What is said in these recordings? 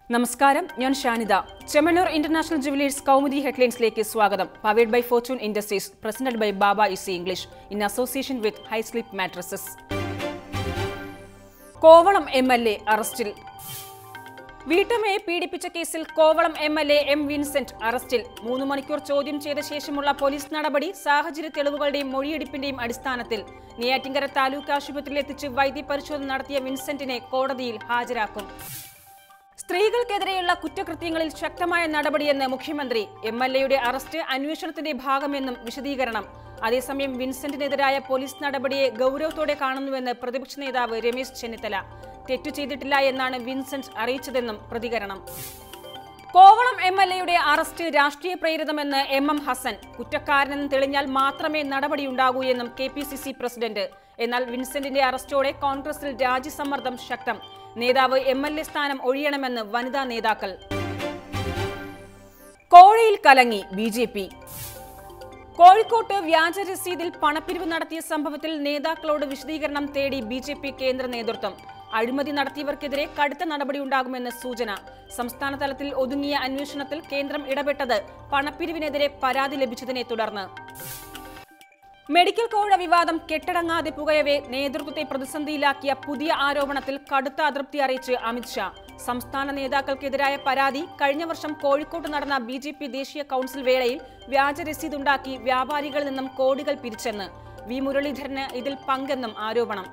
നമസ്കാരം ഞാൻ Shanida Chemmanur international jewellers Kaumudi ഹെഡ്ലൈൻസിലേക്ക് സ്വാഗതം powered by fortune industries presented by Baba easy English in association with high sleep mattresses Kovalam M L A അറസ്റ്റിൽ വീട്ടമ്മയെ പീഡിപ്പിച്ച കേസിൽ Kovalam M L A M Vincent അറസ്റ്റിൽ മൂന്ന് മണിക്കൂർ ചോദ്യം ചെയ്ത ശേഷമുള്ള പോലീസ് നടപടി സാഹചര്യ തെളിവുകളുടെയും മൊഴിയെടുപ്പിന്റെയും അടിസ്ഥാനത്തിൽ നെയ്യാറ്റിങ്കര താലൂക്ക് ആശുപത്രിയിൽ എത്തിച്ച് വൈദ്യപരിശോധന നടത്തിയ വിൻസെന്റിനെ കോടതിയിൽ ഹാജരാക്കും സ്ത്രീകൾക്കെതിരെയുള്ള കുറ്റകൃത്യങ്ങളിൽ ശക്തമായ നടപടിയെന്ന് മുഖ്യമന്ത്രി എം എൽ എയുടെ അറസ്റ്റ് അന്വേഷണത്തിന്റെ ഭാഗമെന്നും വിശദീകരണം അതേസമയം വിൻസെന്റിനെതിരായ പോലീസ് നടപടിയെ ഗൗരവത്തോടെ കാണുന്നുവെന്ന് പ്രതിപക്ഷ നേതാവ് രമേശ് ചെന്നിത്തല തെറ്റു ചെയ്തിട്ടില്ല എന്നാണ് വിൻസെന്റ് അറിയിച്ചതെന്നും പ്രതികരണം കോവളം എം എൽ എയുടെ അറസ്റ്റ് രാഷ്ട്രീയ പ്രേരിതമെന്ന് എം എം ഹസൻ കുറ്റക്കാരനെന്ന് തെളിഞ്ഞാൽ മാത്രമേ നടപടിയുണ്ടാകൂ എന്നും K P C C president എന്നാൽ വിൻസെന്റിന്റെ അറസ്റ്റോടെ കോൺഗ്രസിൽ രാജ്യസമ്മർദ്ദം ശക്തം നേതാവ് എം എൽ എ സ്ഥാനം ഒഴിയണമെന്ന് വനിതാ നേതാക്കൾ കോഴയിൽ കലങ്ങി ബി ജെ പി കോഴിക്കോട്ട് വ്യാജ രസീതിൽ പണപ്പിരിവ് നടത്തിയ സംഭവത്തിൽ നേതാക്കളോട് വിശദീകരണം തേടി ബി ജെ പി കേന്ദ്ര നേതൃത്വം അഴിമതി നടത്തിയവർക്കെതിരെ കടുത്ത നടപടിയുണ്ടാകുമെന്ന് സൂചന സംസ്ഥാന തലത്തിൽ ഒതുങ്ങിയ അന്വേഷണത്തിൽ കേന്ദ്രം ഇടപെട്ടത് പണപ്പിരിവിനെതിരെ പരാതി ലഭിച്ചതിനെ തുടർന്ന് മെഡിക്കൽ കോഴ വിവാദം കെട്ടടങ്ങാതെ പുകയവെ നേതൃത്വത്തെ പ്രതിസന്ധിയിലാക്കിയ പുതിയ ആരോപണത്തിൽ കടുത്ത അതൃപ്തി അറിയിച്ച് അമിത്ഷാ സംസ്ഥാന നേതാക്കൾക്കെതിരായ പരാതി കഴിഞ്ഞ വർഷം കോഴിക്കോട്ട് നടന്ന ബി ജെ പി ദേശീയ കൌൺസിൽ വേളയിൽ വ്യാജ രസീതുണ്ടാക്കി വ്യാപാരികളിൽ നിന്നും കോടികൾ പിരിച്ചെന്ന് വി മുരളീധരന് ഇതിൽ പങ്കെന്നും ആരോപണം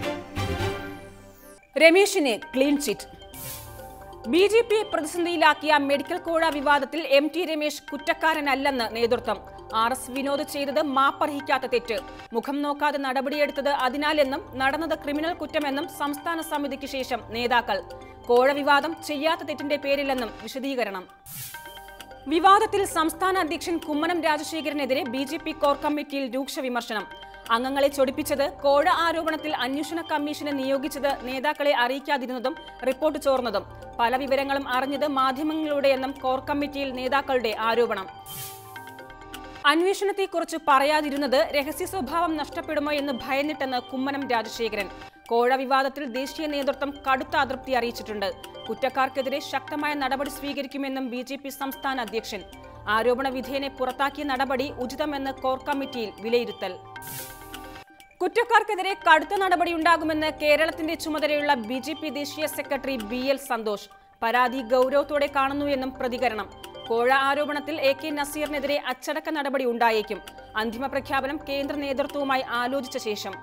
രമേശിന് clean chit B J P പ്രതിസന്ധിയിലാക്കിയ മെഡിക്കൽ കോഴ വിവാദത്തിൽ എം ടി രമേശ് കുറ്റക്കാരനല്ലെന്ന് നേതൃത്വം ആർ എസ് വിനോദ് ചെയ്തത് മാപ്പർഹിക്കാത്ത തെറ്റ് മുഖം നോക്കാതെ നടപടിയെടുത്തത് അതിനാലെന്നും നടന്നത് ക്രിമിനൽ കുറ്റമെന്നും സംസ്ഥാന സമിതിക്ക് ശേഷം നേതാക്കൾ കോഴ വിവാദം ചെയ്യാത്ത തെറ്റിന്റെ പേരിലെന്നും വിശദീകരണം വിവാദത്തിൽ സംസ്ഥാന അധ്യക്ഷൻ കുമ്മനം രാജശേഖരനെതിരെ ബി ജെ പി കോർ കമ്മിറ്റിയിൽ രൂക്ഷ വിമർശനം അംഗങ്ങളെ ചൊടിപ്പിച്ചത് കോഴ ആരോപണത്തിൽ അന്വേഷണ കമ്മീഷനെ നിയോഗിച്ചത് നേതാക്കളെ അറിയിക്കാതിരുന്നതും റിപ്പോർട്ട് ചോർന്നതും പല വിവരങ്ങളും അറിഞ്ഞത് മാധ്യമങ്ങളിലൂടെയെന്നും കോർ കമ്മിറ്റിയിൽ നേതാക്കളുടെ ആരോപണം അന്വേഷണത്തെക്കുറിച്ച് പറയാതിരുന്നത് രഹസ്യ സ്വഭാവം നഷ്ടപ്പെടുമോ എന്ന് ഭയന്നിട്ടെന്ന് കുമ്മനം രാജശേഖരൻ കോഴ വിവാദത്തിൽ ദേശീയ നേതൃത്വം കടുത്ത അതൃപ്തി അറിയിച്ചിട്ടുണ്ട് കുറ്റക്കാർക്കെതിരെ ശക്തമായ നടപടി സ്വീകരിക്കുമെന്നും ബി ജെ പി സംസ്ഥാന അധ്യക്ഷൻ ആരോപണ വിധേയനെ പുറത്താക്കിയ നടപടി ഉചിതമെന്ന് കോർ കമ്മിറ്റിയിൽ വിലയിരുത്തൽ കുറ്റക്കാർക്കെതിരെ കടുത്ത നടപടിയുണ്ടാകുമെന്ന് കേരളത്തിന്റെ ചുമതലയുള്ള ബി ജെ പി ദേശീയ സെക്രട്ടറി ബി എൽ സന്തോഷ് പരാതി ഗൗരവത്തോടെ കാണുന്നുവെന്നും പ്രതികരണം കോഴ ആരോപണത്തിൽ എ കെ നസീറിനെതിരെ അച്ചടക്ക നടപടി ഉണ്ടായേക്കും അന്തിമ പ്രഖ്യാപനം കേന്ദ്ര നേതൃത്വവുമായി ആലോചിച്ച ശേഷം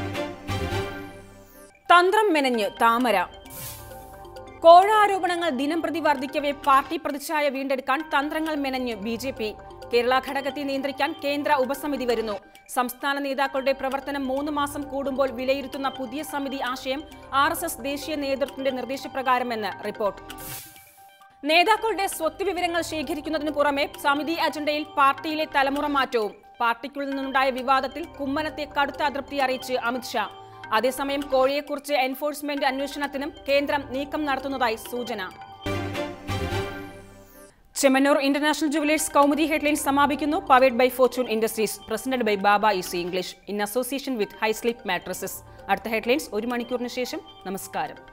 തന്ത്രം മെനഞ്ഞ് താമര കോഴ ആരോപണങ്ങൾ ദിനംപ്രതി വർദ്ധിക്കവേ പാർട്ടി പ്രതിച്ഛായ വീണ്ടെടുക്കാൻ തന്ത്രങ്ങൾ മെനഞ്ഞ് ബി ജെ പി കേരള ഘടകത്തെ നിയന്ത്രിക്കാൻ കേന്ദ്ര ഉപസമിതി വരുന്നു സംസ്ഥാന നേതാക്കളുടെ പ്രവർത്തനം മൂന്ന് മാസം കൂടുമ്പോൾ വിലയിരുത്തുന്ന പുതിയ സമിതി ആശയം ആർ എസ് എസ് ദേശീയ നേതൃത്വത്തിന്റെ നിർദ്ദേശപ്രകാരമെന്ന് റിപ്പോർട്ട് നേതാക്കളുടെ സ്വത്ത് വിവരങ്ങൾ ശേഖരിക്കുന്നതിനു പുറമെ സമിതി അജണ്ടയിൽ പാർട്ടിയിലെ തലമുറ മാറ്റവും പാർട്ടിക്കുള്ളിൽ നിന്നുണ്ടായ വിവാദത്തിൽ കുമ്മനത്തെ കടുത്ത അതൃപ്തി അറിയിച്ച് അമിത്ഷാ അതേസമയം കോഴിയെക്കുറിച്ച് എൻഫോഴ്സ്മെന്റ് അന്വേഷണത്തിനും കേന്ദ്രം നീക്കം നടത്തുന്നതായി സൂചന Chemmanur international jewellers Kaumudi headlines സമാപിക്കുന്നു powered by fortune industries presented by Baba easy English in association with high sleep mattresses അടുത്ത ഹെഡ്ലൈൻസ് ഒരു മണിക്കൂറിന് ശേഷം നമസ്കാരം